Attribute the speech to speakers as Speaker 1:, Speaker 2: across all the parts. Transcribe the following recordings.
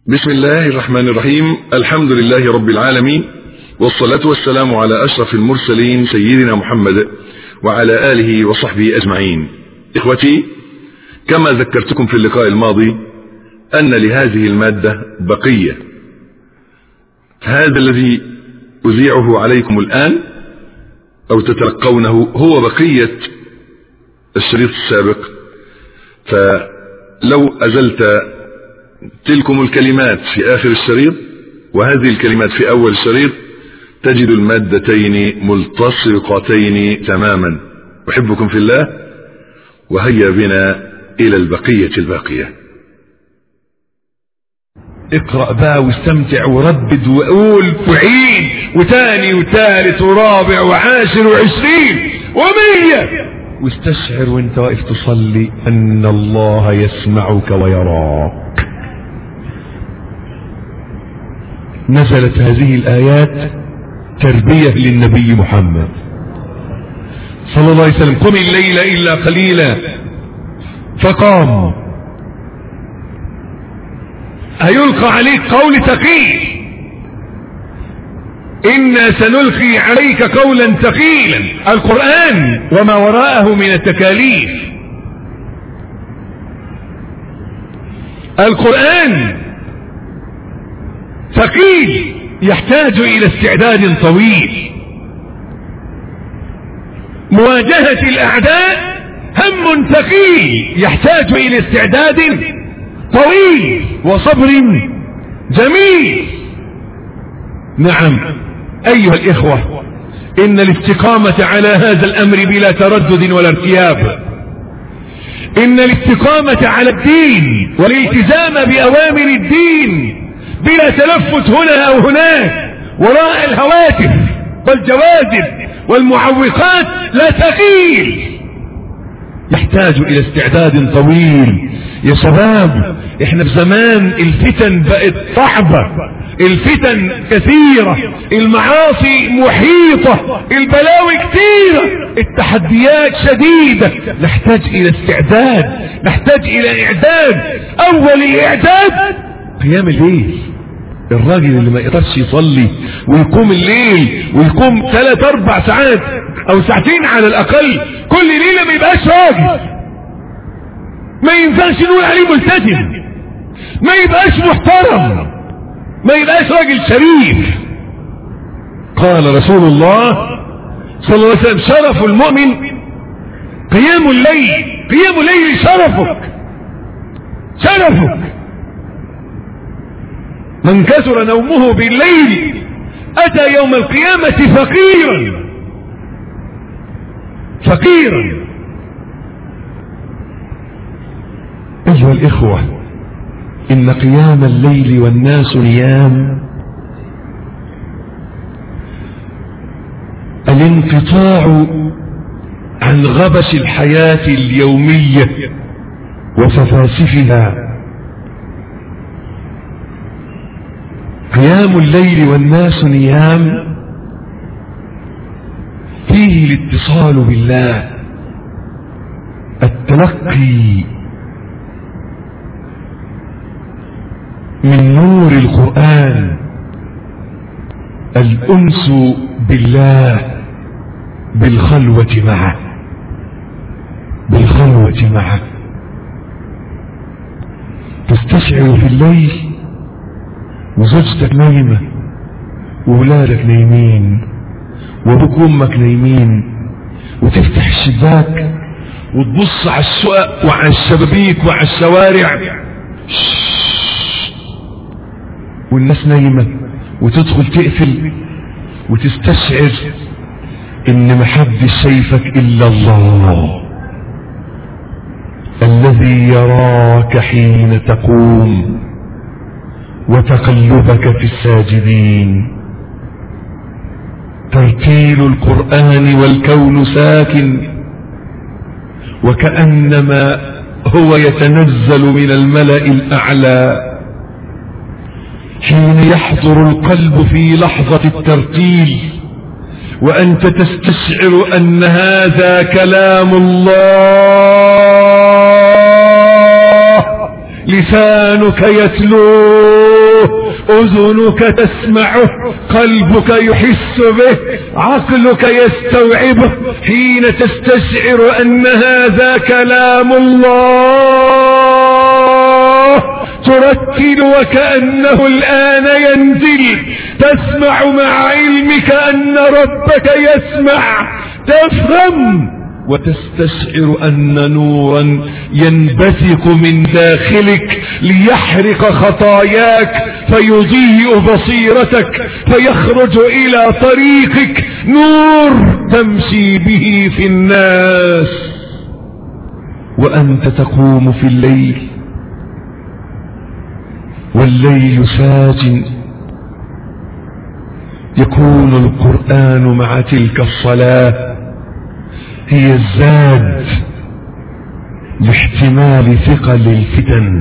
Speaker 1: بسم الله الرحمن الرحيم الحمد لله رب العالمين والصلاة والسلام على أشرف المرسلين سيدنا محمد وعلى آله وصحبه أجمعين إخوتي كما ذكرتكم في اللقاء الماضي أن لهذه المادة بقية هذا الذي أذيعه عليكم الآن أو تتلقونه هو بقية الشريط السابق فلو أزلت تلكم الكلمات في آخر الشريط وهذه الكلمات في أول الشريط تجد المادتين ملتصقتين تماما أحبكم في الله وهيا بنا إلى البقية الباقية
Speaker 2: اقرأ بقى واستمتع وردد وقول وعيد وتاني وتالت ورابع وعاشر وعشرين ومية واستشعر وانت واقف تصلي ان الله يسمعك ويراك نزلت هذه الايات تربية للنبي محمد صلى الله عليه وسلم قم الليل الا قليلا فقام هيلقى عليك قول ثقيل إنا سنلقي عليك قولا ثقيلا القرآن وما وراءه من التكاليف القرآن ثقيل يحتاج إلى استعداد طويل مواجهة الأعداء هم ثقيل يحتاج إلى استعداد طويل وصبر جميل نعم أيها الإخوة إن الاستقامة على هذا الأمر بلا تردد ولا ارتياب إن الاستقامة على الدين والالتزام بأوامر الدين بلا تلفت هنا أو هناك وراء الهواتف والجوازب والمعوقات لا ثقيل يحتاج الى استعداد طويل يا شباب احنا في زمان الفتن بقت صعبة الفتن كثيرة المعاصي محيطة البلاوي كثيرة التحديات شديدة نحتاج الى استعداد نحتاج الى اعداد اول الاعداد قيام الليل الراجل اللي ما يقدرش يصلي ويقوم الليل ويقوم ثلاث اربع ساعات او ساعتين على الاقل كل ليلة ما يبقاش راجل ما ينفعش نقول عليه ملتزم ما يبقاش محترم ما يبقاش راجل شريف قال رسول الله صلى الله عليه وسلم شرف المؤمن قيام الليل قيام الليل شرفك شرفك من كثر نومه بالليل اتى يوم القيامة فقيرا فقيرا ايها الاخوة ان قيام الليل والناس نيام الانقطاع عن غبش الحياة اليومية وسفاسفها قيام الليل والناس نيام فيه الاتصال بالله التلقي من نور القرآن الأنس بالله بالخلوة معه بالخلوة معه تستشعر في الليل وزوجتك نايمة وولادك نايمين وابوك وامك نايمين وتفتح الشباك وتبص على السقق وعلى الشبابيك وعلى الشوارع والناس نايمة وتدخل تقفل وتستشعر ان محدش شايفك الا الله الذي يراك حين تقوم وتقلبك في الساجدين ترتيل القرآن والكون ساكن وكأنما هو يتنزل من الملأ الأعلى حين يحضر القلب في لحظة الترتيل وأنت تستشعر أن هذا كلام الله لسانك يتلوه اذنك تسمعه قلبك يحس به عقلك يستوعبه حين تستشعر ان هذا كلام الله ترتل وكأنه الآن ينزل تسمع مع علمك أن ربك يسمع تفهم وتستشعر أن نورا ينبثق من داخلك ليحرق خطاياك فيضيء بصيرتك فيخرج إلى طريقك نور تمشي به في الناس وأنت تقوم في الليل والليل ساج يكون القرآن مع تلك الصلاة هي الزاد لاحتمال ثقل الفتن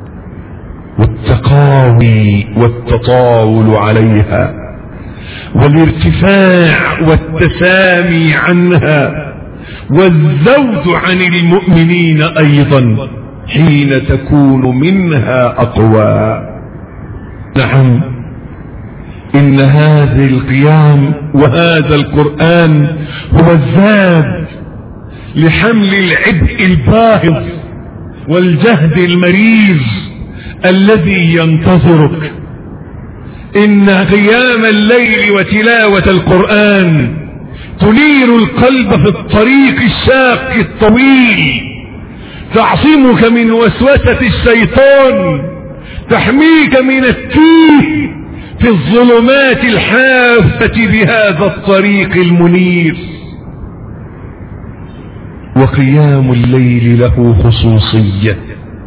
Speaker 2: والتقاوي والتطاول عليها والارتفاع والتسامي عنها والذود عن المؤمنين ايضا حين تكون منها اقوى نعم ان هذه القيام وهذا القرآن هو الزاد لحمل العبء الباهظ والجهد المريض الذي ينتظرك ان قيام الليل وتلاوة القرآن تنير القلب في الطريق الشاق الطويل تعصمك من وسوسة الشيطان تحميك من التيه في الظلمات الحافة بهذا الطريق المنير وقيام الليل له خصوصية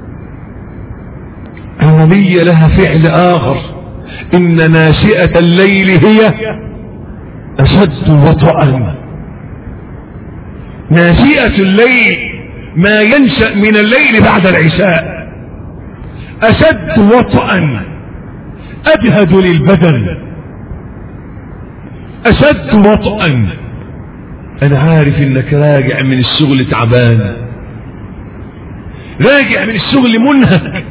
Speaker 2: عملية لها فعل آخر إن ناشئة الليل هي أشد وطئا ناشئة الليل ما ينشأ من الليل بعد العشاء أشد وطئا أجهد للبدن أشد وطئا أنا عارف إنك راجع من الشغل تعبان راجع من الشغل منهك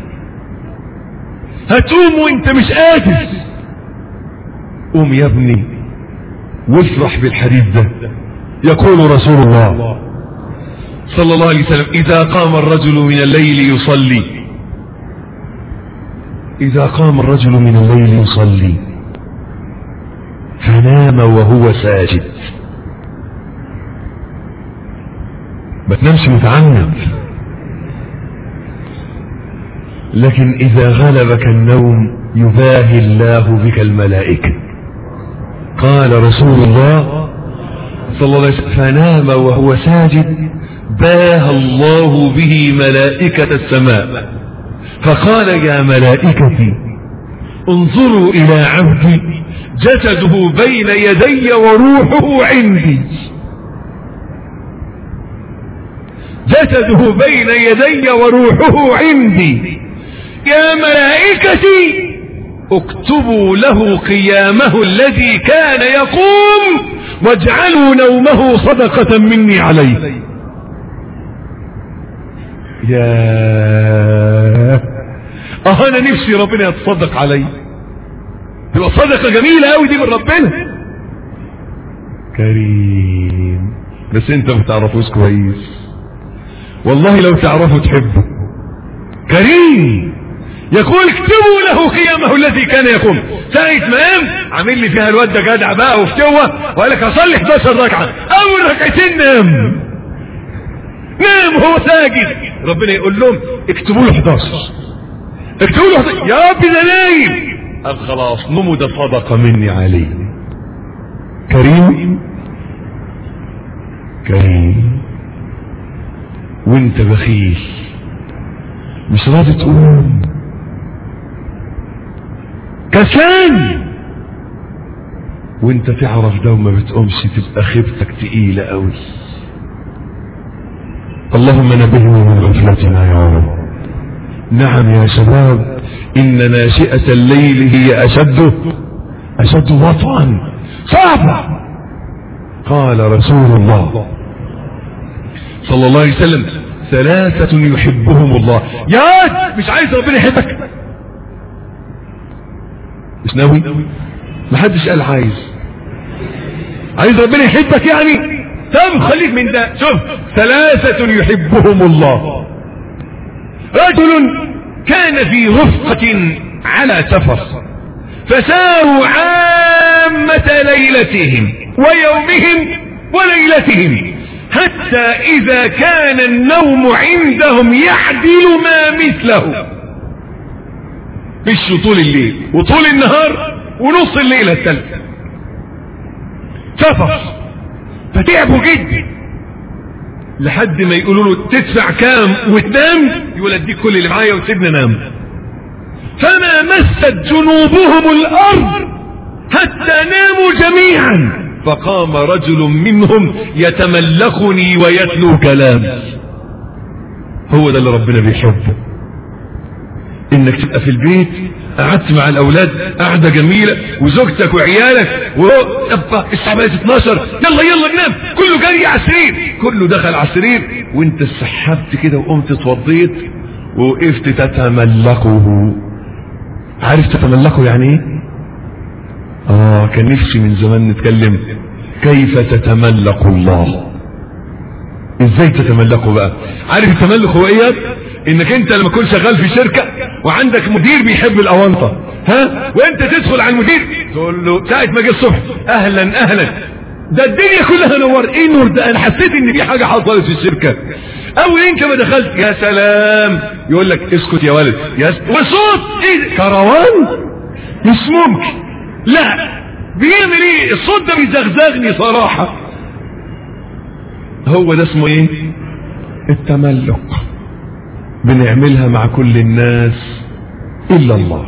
Speaker 2: هتقوم وانت مش قادر قوم يا ابني وافرح بالحديث ده يقول رسول الله صلى الله عليه وسلم إذا قام الرجل من الليل يصلي إذا قام الرجل من الليل يصلي فنام وهو ساجد ما تنامش متعنت لكن إذا غلبك النوم يباهي الله بك الملائكة قال رسول الله صلى الله عليه وسلم فنام وهو ساجد باهى الله به ملائكة السماء فقال يا ملائكتي انظروا إلى عبدي جسده بين يدي وروحه عندي جسده بين يدي وروحه عندي يا ملائكتي اكتبوا له قيامه الذي كان يقوم واجعلوا نومه صدقة مني عليه يا اه انا نفسي ربنا يتصدق علي تبقى صدقة جميلة قوي دي من ربنا كريم بس انت ما تعرفوش كويس والله لو تعرفوا تحبه كريم يقول اكتبوا له قيامه الذي كان يقوم ساعة ما قام عامل لي فيها الواد ده جدع بقى وفتوه وقال لك اصلي 11 ركعة اول ركعتين نام نام هو ساجد ربنا يقول لهم اكتبوا له 11 اكتبوا له 11 يا رب ده نايم قال خلاص نمو ده صدقة مني عليه كريم كريم وانت بخيل مش راضي تقوم كسلان وانت تعرف ده وما بتقومش تبقى خيبتك تقيلة قوي اللهم نبهنا من غفلتنا يا رب نعم يا شباب ان ناشئة الليل هي اشد اشد وطئا صعبة قال رسول الله صلى الله عليه وسلم ثلاثة يحبهم الله يا مش عايز ربنا يحبك مش ناوي محدش قال عايز عايز ربنا يحبك يعني طب خليك من ده شوف ثلاثة يحبهم الله رجل كان في رفقة على سفر فساروا عامة ليلتهم ويومهم وليلتهم حتى إذا كان النوم عندهم يعدل ما مثله مش طول الليل وطول النهار ونص الليلة الثالثة سفر فتعبوا جدا لحد ما يقولوا له تدفع كام وتنام يقول اديك كل اللي معايا وسيبني نام فما مست جنوبهم الارض حتى ناموا جميعا فقام رجل منهم يتملخني ويتلو كلامي هو ده اللي ربنا بيحبه انك تبقى في البيت قعدت مع الاولاد قعده جميله وزوجتك وعيالك وهو الساعه بقت 12 يلا يلا ننام كله جري على السرير كله دخل على السرير وانت سحبت كده وقمت اتوضيت ووقفت تتملقه عارف تتملقه يعني ايه اه كان نفسي من زمان نتكلم كيف تتملق الله ازاي تتملقه بقى عارف التملق هو ايه انك انت لما تكون شغال في شركة وعندك مدير بيحب الاونطة ها وانت تدخل على المدير تقول له ساعة ما جه الصبح اهلا اهلا ده الدنيا كلها نور ايه نور ده انا حسيت ان في حاجة حصلت في الشركة اول انت ما دخلت يا سلام يقول لك اسكت يا ولد يا س... وصوت ايه كروان مش ممكن لا بيعمل ايه الصوت ده بيزغزغني صراحة هو ده اسمه ايه التملق بنعملها مع كل الناس الا الله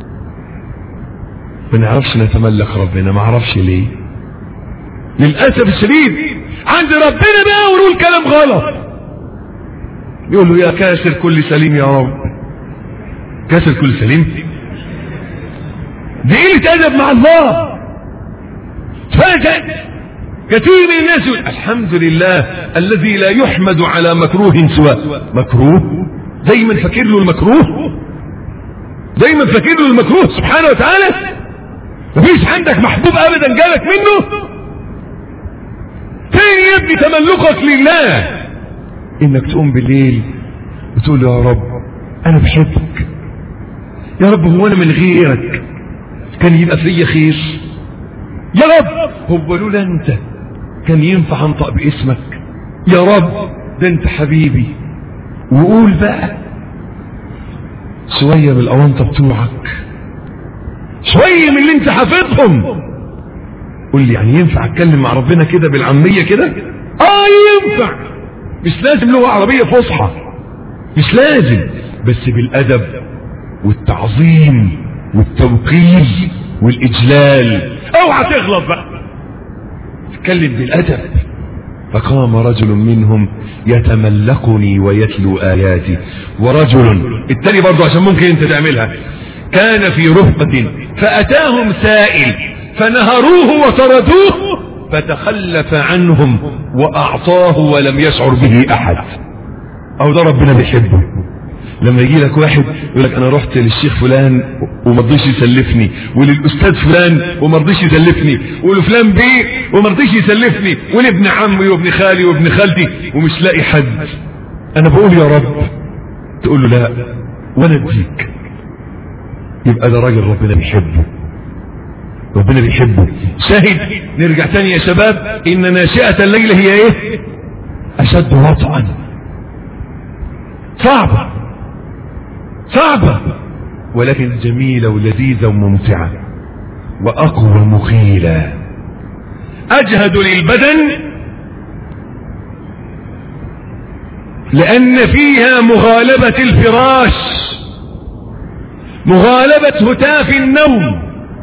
Speaker 2: ما نعرفش نتملك ربنا ما اعرفش ليه للاسف الشديد عند ربنا بقى ونقول كلام غلط يقول له يا كاسر كل سليم يا رب كاسر كل سليم دي قله ادب مع الله فجأة كثير من الناس يقول الحمد لله الذي لا يحمد على مكروه سواه مكروه دايما فاكر له المكروه دايما فاكر له المكروه سبحانه وتعالى مفيش عندك محبوب ابدا جالك منه فين يا ابني تملكك لله انك تقوم بالليل وتقول يا رب انا بحبك يا رب هو انا من غيرك كان يبقى فيا خير يا رب هو لولا انت كان ينفع انطق باسمك يا رب ده انت حبيبي وقول بقى شوية من الأونطة بتوعك شوية من اللي انت حافظهم قول لي يعني ينفع اتكلم مع ربنا كده بالعامية كده اه ينفع مش لازم لغة عربية فصحى مش لازم بس بالأدب والتعظيم والتوقير والإجلال اوعى تغلط بقى اتكلم بالأدب فقام رجل منهم يتملقني ويتلو آياتي ورجل التاني برضو عشان ممكن انت تعملها كان في رفقة فأتاهم سائل فنهروه وطردوه فتخلف عنهم وأعطاه ولم يشعر به أحد أو ده ربنا بيحبه لما يجي لك واحد يقول لك انا رحت للشيخ فلان وما رضيش يسلفني وللاستاذ فلان وما رضيش يسلفني ولفلان بيه وما رضيش يسلفني ولابن عمي وابن خالي وابن خالتي ومش لاقي حد انا بقول يا رب تقول له لا وانا اديك يبقى ده راجل ربنا بيحبه ربنا بيحبه شاهد نرجع تاني يا شباب ان ناشئة الليل هي ايه اشد وطئا صعبة صعبة ولكن جميلة ولذيذة وممتعة وأقوى مخيلة أجهد للبدن لأن فيها مغالبة الفراش مغالبة هتاف النوم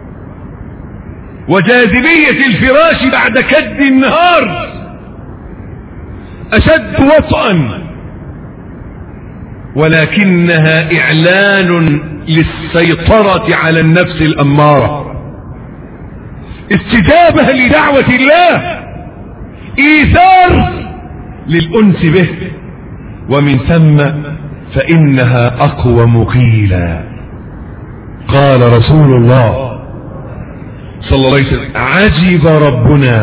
Speaker 2: وجاذبية الفراش بعد كد النهار أشد وطئا ولكنها اعلان للسيطرة على النفس الامارة استجابة لدعوة الله ايثار للانس به ومن ثم فإنها أقوم قيلا قال رسول الله صلى الله عليه وسلم عجب ربنا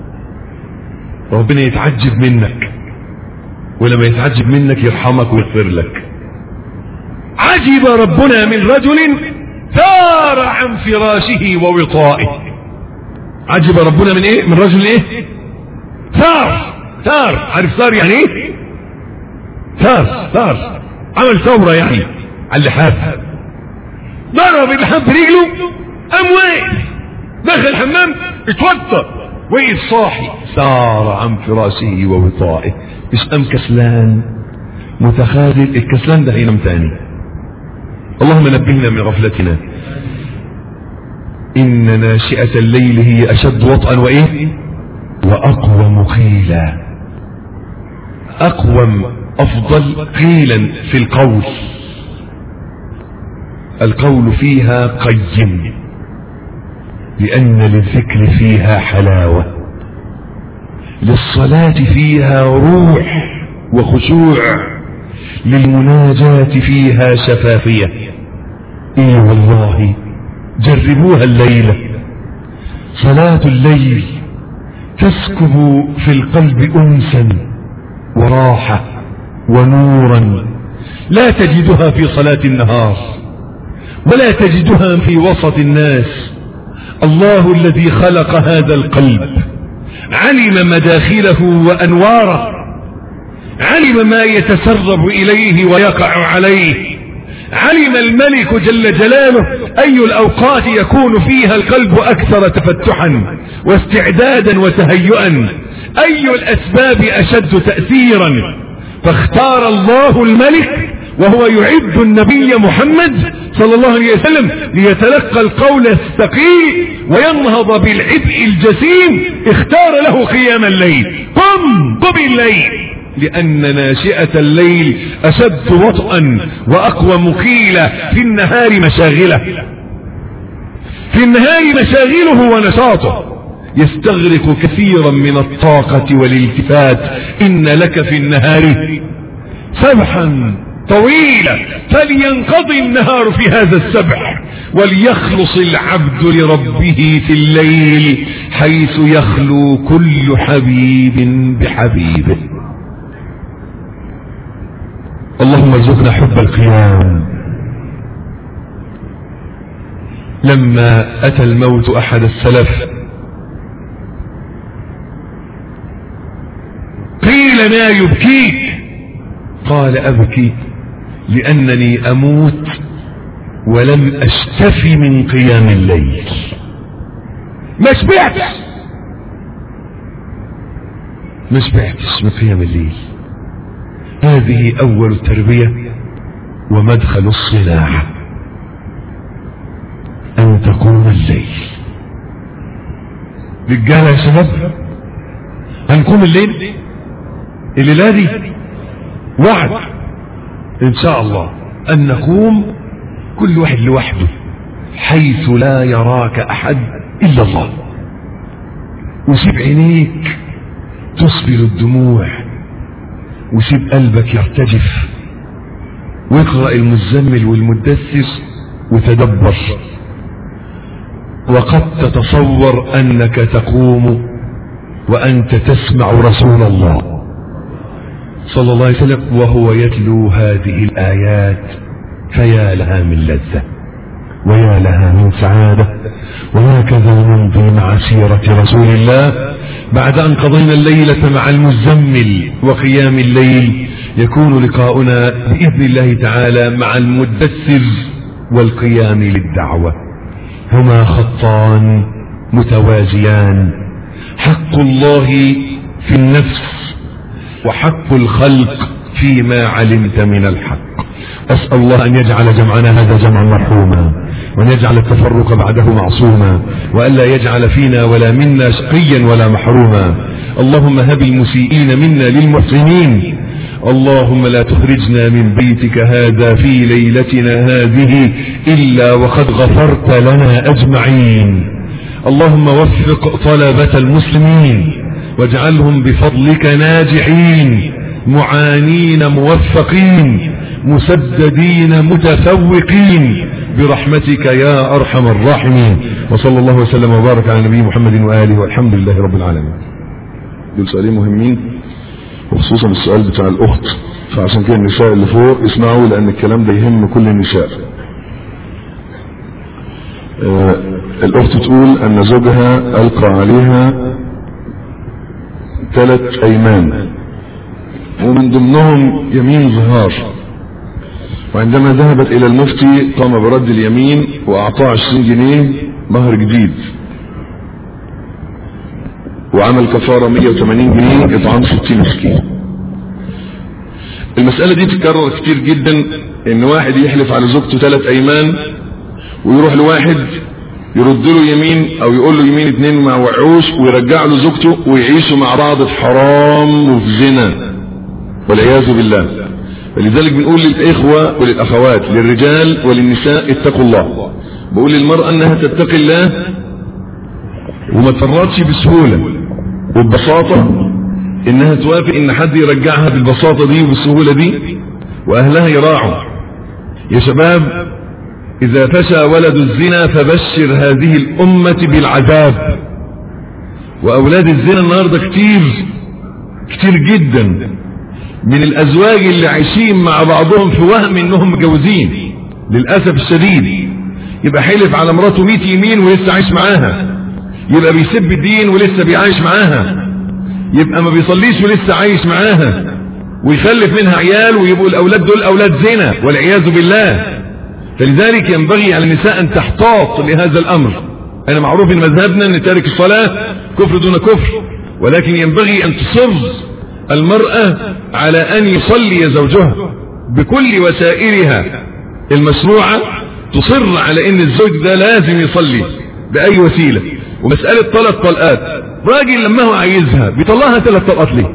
Speaker 2: ربنا يتعجب منك ولما يتعجب منك يرحمك ويغفر لك عجب ربنا من رجل ثار عن فراشه ووطائه عجب ربنا من ايه من رجل ايه ثار ثار عارف ثار يعني ايه ثار ثار عمل ثورة يعني على اللحاف ضرب اللحاف برجله قام واقف دخل الحمام اتوتر وقف صاحي سار عن فراشه ووطائه مش قام كسلان متخاذل الكسلان ده هينام تاني اللهم نبهنا من غفلتنا إن ناشئة الليل هي أشد وطئا وإيه وأقوم قيلا أقوم أفضل قيلا في القول القول فيها قيم لأن للذكر فيها حلاوة للصلاة فيها روح وخشوع للمناجاة فيها شفافية إيه والله جربوها الليلة صلاة الليل تسكب في القلب أنسا وراحة ونورا لا تجدها في صلاة النهار ولا تجدها في وسط الناس الله الذي خلق هذا القلب علم مداخله وأنواره علم ما يتسرب إليه ويقع عليه علم الملك جل جلاله أي الأوقات يكون فيها القلب أكثر تفتحا واستعدادا وتهيئا أي الأسباب أشد تأثيرا فاختار الله الملك وهو يعد النبي محمد صلى الله عليه وسلم ليتلقى القول الثقيل وينهض بالعبء الجسيم اختار له قيام الليل قم قم الليل لأن ناشئة الليل أشد وطئا وأقوى مقيلة في النهار مشاغلة في النهار مشاغله ونشاطه يستغرق كثيرا من الطاقة والالتفات إن لك في النهار سبحا طويلة فلينقضي النهار في هذا السبح وليخلص العبد لربه في الليل حيث يخلو كل حبيب بحبيبه اللهم ارزقنا حب القيام لما اتى الموت احد السلف قيل ما يبكيك قال ابكي لانني اموت ولم اشتفي من قيام الليل ما شبعتش ما شبعتش من قيام الليل هذه اول التربية ومدخل الصناعة ان تقوم الليل رجالة يا شباب هنقوم الليل الليلة دي وعد ان شاء الله ان نقوم كل واحد لوحده حيث لا يراك احد الا الله وسيب عينيك تصبر الدموع وسيب قلبك يرتجف واقرأ المزمل والمدثر وتدبر وقد تتصور انك تقوم وانت تسمع رسول الله صلى الله عليه وسلم وهو يتلو هذه الايات فيا لها من لذة ويا لها من سعادة وهكذا نمضي مع سيرة رسول الله بعد أن قضينا الليلة مع المزمل وقيام الليل يكون لقاؤنا بإذن الله تعالى مع المدثر والقيام للدعوة هما خطان متوازيان حق الله في النفس وحق الخلق فيما علمت من الحق أسأل الله أن يجعل جمعنا هذا جمعا مرحوما وأن يجعل التفرق بعده معصوما وألا يجعل فينا ولا منا شقيا ولا محروما اللهم هب المسيئين منا للمحسنين اللهم لا تخرجنا من بيتك هذا في ليلتنا هذه إلا وقد غفرت لنا أجمعين اللهم وفق طلبة المسلمين واجعلهم بفضلك ناجحين معانين موفقين مسددين متفوقين برحمتك يا ارحم الراحمين وصلى الله وسلم وبارك على نبي محمد واله والحمد لله رب العالمين
Speaker 1: دول سؤالين مهمين وخصوصا السؤال بتاع الاخت فعشان كده النساء اللي فوق اسمعوا لان الكلام ده يهم كل النساء آه الاخت تقول ان زوجها القى عليها ثلاث ايمان ومن ضمنهم يمين ظهار وعندما ذهبت الى المفتي قام برد اليمين واعطاه 20 جنيه مهر جديد وعمل كفارة 180 جنيه اطعام 60 مسكين المسألة دي تتكرر كتير جدا ان واحد يحلف على زوجته ثلاث ايمان ويروح لواحد يرد له يمين او يقول له يمين اتنين ما وعوش ويرجع له زوجته ويعيشوا مع بعض في حرام وفي زنا والعياذ بالله فلذلك بنقول للاخوة وللاخوات للرجال وللنساء اتقوا الله بقول للمرأة انها تتقي الله وما تفرطش بسهولة وببساطة انها توافق ان حد يرجعها بالبساطة دي وبالسهولة دي واهلها يراعوا يا شباب اذا فشى ولد الزنا فبشر هذه الامة بالعذاب واولاد الزنا النهاردة كتير كتير جدا من الازواج اللي عايشين مع بعضهم في وهم انهم متجوزين للاسف الشديد يبقى حلف على مراته 100 يمين ولسه عايش معاها يبقى بيسب الدين ولسه بيعيش معاها يبقى ما بيصليش ولسه عايش معاها ويخلف منها عيال ويبقوا الاولاد دول اولاد زنا والعياذ بالله فلذلك ينبغي على النساء ان تحتاط لهذا الامر انا معروف ان مذهبنا ان تارك الصلاة كفر دون كفر ولكن ينبغي ان تصر المرأة على ان يصلي زوجها بكل وسائلها المشروعة تصر على ان الزوج ده لازم يصلي باي وسيلة ومسألة ثلاث طلقات راجل لما هو عايزها بيطلعها ثلاث طلقات ليه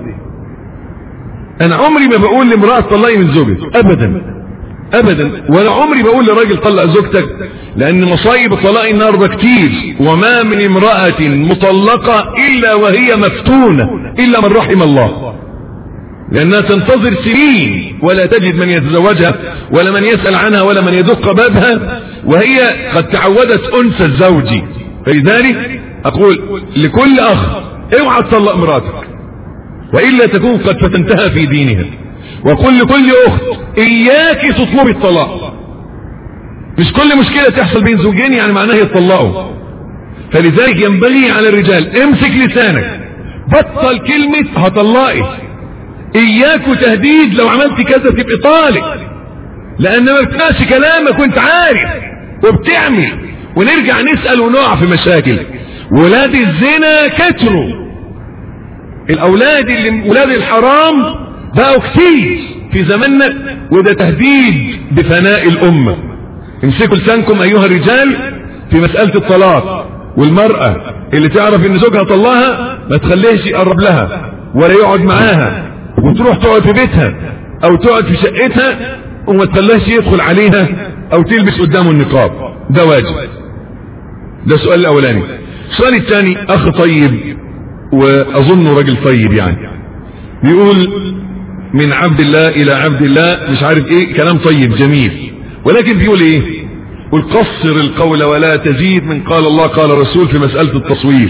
Speaker 1: انا عمري ما بقول لامرأة طلقي من زوجك ابدا ابدا ولا عمري بقول لراجل طلق زوجتك لان مصايب الطلاق النهارده كتير وما من امرأة مطلقة الا وهي مفتونة الا من رحم الله لانها تنتظر سنين ولا تجد من يتزوجها ولا من يسأل عنها ولا من يدق بابها وهي قد تعودت انثى الزوج فلذلك اقول لكل اخ اوعى تطلق مراتك والا تكون قد فتنتها في دينها وقل لكل اخت اياك تطلبي الطلاق مش كل مشكلة تحصل بين زوجين يعني معناها يتطلقوا فلذلك ينبغي على الرجال امسك لسانك بطل كلمة هطلقك اياك وتهديد لو عملت كذا تبقى طالق لان ما بتناش كلامك وانت عارف وبتعمل ونرجع نسأل ونقع في مشاكل ولاد الزنا كتروا الاولاد اللي ولاد الحرام بقوا كتير في زماننا وده تهديد بفناء الامة امسكوا لسانكم ايها الرجال في مسألة الطلاق والمرأة اللي تعرف ان زوجها طلقها ما تخليهش يقرب لها ولا يقعد معاها وتروح تقعد في بيتها او تقعد في شقتها وما تخليهش يدخل عليها او تلبس قدامه النقاب ده واجب ده السؤال الاولاني السؤال الثاني اخ طيب واظنه راجل طيب يعني بيقول من عبد الله الى عبد الله مش عارف ايه كلام طيب جميل ولكن بيقول ايه قل قصر القول ولا تزيد من قال الله قال الرسول في مسألة التصوير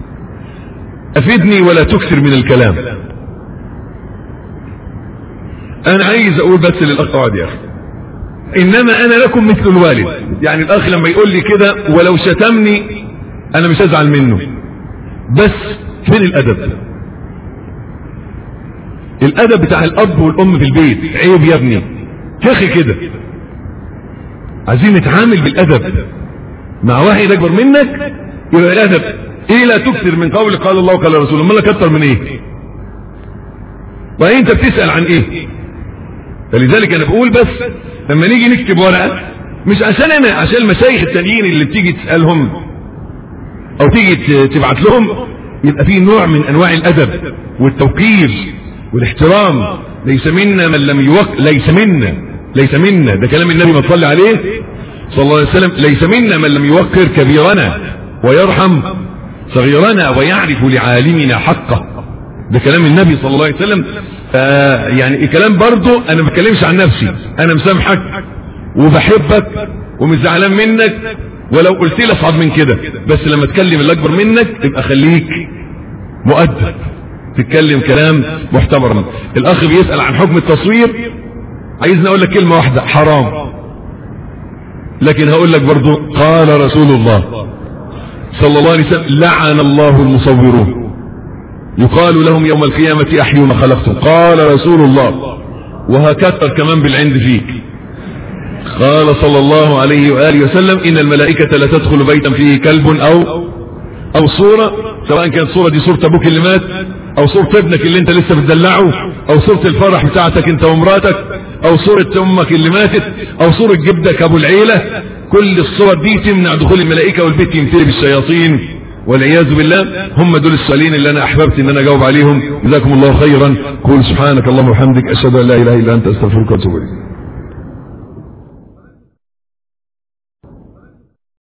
Speaker 1: افدني ولا تكثر من الكلام انا عايز اقول بس للاخ اقعد يا اخي انما انا لكم مثل الوالد يعني الاخ لما يقول لي كده ولو شتمني انا مش هزعل منه بس فين الادب الادب بتاع الاب والام في البيت عيب يا ابني يا اخي كده عايزين نتعامل بالادب مع واحد اكبر منك يبقى الادب ايه لا تكثر من قول قال الله وقال الرسول امال لك اكتر من ايه وانت انت بتسال عن ايه فلذلك انا بقول بس لما نيجي نكتب ورقه مش عشان انا عشان المشايخ التانيين اللي بتيجي تسالهم او تيجي تبعت لهم يبقى في نوع من انواع الادب والتوقير والاحترام ليس منا من لم يوق ليس منا ليس منا ده كلام النبي ما صلى عليه صلى الله عليه وسلم ليس منا من لم يوقر كبيرنا ويرحم صغيرنا ويعرف لعالمنا حقه ده كلام النبي صلى الله عليه وسلم
Speaker 2: آه يعني الكلام برضو انا ما بتكلمش عن نفسي انا مسامحك وبحبك ومش زعلان منك ولو قلت لي اصعب من كده بس لما تكلم اللي اكبر منك تبقى خليك مؤدب تتكلم كلام محترم الاخ بيسأل عن حكم التصوير عايزني اقول لك كلمة واحدة حرام لكن هقول لك برضو قال رسول الله صلى الله عليه وسلم لعن الله المصورون يقال لهم يوم القيامة احيوا ما خلقتم قال رسول الله وهكثر كمان بالعند فيك قال صلى الله عليه وآله وسلم إن الملائكة لا تدخل بيتا فيه كلب أو أو صورة سواء كانت صورة دي صورة أبوك اللي مات أو صورة ابنك اللي أنت لسه بتدلعه أو صورة الفرح بتاعتك أنت ومراتك أو صورة أمك اللي ماتت أو صورة جدك أبو العيلة كل الصور دي تمنع دخول الملائكة والبيت يمتلي بالشياطين والعياذ بالله هم دول السؤالين اللي انا احببت ان انا اجاوب عليهم جزاكم الله خيرا قول سبحانك اللهم وبحمدك اشهد ان لا اله الا انت استغفرك واتوب اليك